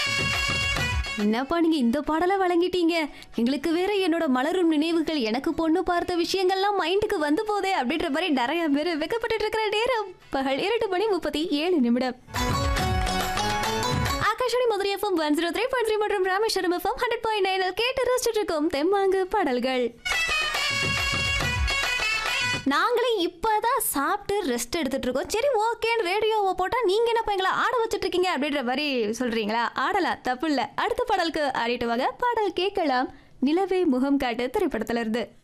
என்னப்பா நீங்க இந்த பாடலை வழங்கிட்டீங்க எங்களுக்கு வேற என்னோட மலரும் நினைவுகள் எனக்கு பொண்ணு பார்த்த விஷயங்கள்லாம் மைண்டுக்கு வந்து போதே அப்படின்ற மாதிரி நிறைய பேர் வெக்கப்பட்டு இருக்கிற நேரம் பகல் இரண்டு மணி முப்பத்தி ஏழு நிமிடம் Akashvani Madurai FM one zero three point three மற்றும் ராமேஸ்வரம் எஃப்எம் ஹண்ட்ரட் பாயிண்ட் நைனில் கேட்டு ரசிச்சுட்டு இருக்கோம் தெம்மாங்கு பாடல்கள் நாங்களே இப்பதான் சாப்பிட்டு ரெஸ்ட் எடுத்துட்டு இருக்கோம் சரி ஓகேன்னு ரேடியோவை போட்டா நீங்க என்ன எங்களை ஆட வச்சுட்டு இருக்கீங்க அப்படின்ற மாதிரி சொல்றீங்களா ஆடலாம் தப்பு இல்ல அடுத்த பாடலுக்கு ஆடிட்டு வாங்க பாடல் கேட்கலாம் நிலவே முகம் காட்டு திரைப்படத்துல இருந்து